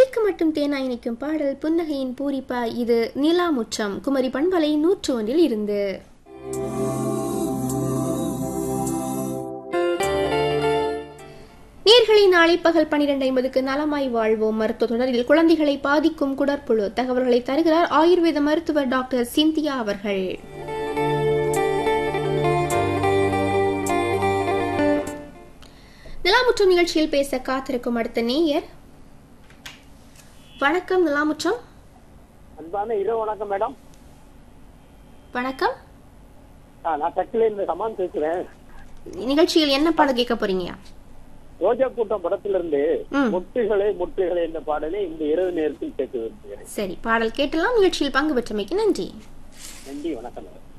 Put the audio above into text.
தேக்கு மட்டும் தேனாய் இனிக்கும் பாடல் புன்னகையின் பூரிப்பா இது நிலாமுற்றம் குமரி பண்பலை நூற்று ஒன்றில் இருந்து நேர்களை நாளை பகல் பனிரெண்டு ஐம்பதுக்கு நலமாய் வாழ்வோம் மருத்துவ தொடரில் குழந்தைகளை பாதிக்கும் குடற்புழு தகவல்களை தருகிறார் ஆயுர்வேத மருத்துவர் டாக்டர் சிந்தியா அவர்கள் நிலாமுற்றம் நிகழ்ச்சியில் பேச காத்திருக்கும் அடுத்த நேயர் வணக்கம் நிலாமுற்றம் அன்பான இரவு வணக்கம் மேடம் வணக்கம் ஆ, நான் டக்கில இருந்து சமான் பேசுறேன் நிகழ்ச்சியில் என்ன பாடம் கேட்க போறீங்க ரோஜா கூட்டம் படத்துல இருந்து ம். முட்டுகளே முட்டுகளே என்ற பாடலை இந்த இரவு நேரத்தில் கேட்டு விரும்புகிறேன் சரி பாடல் கேட்டலாம் நிகழ்ச்சியில் பங்கு பெற்றமைக்கு நன்றி நன்றி வணக்கம் மேடம்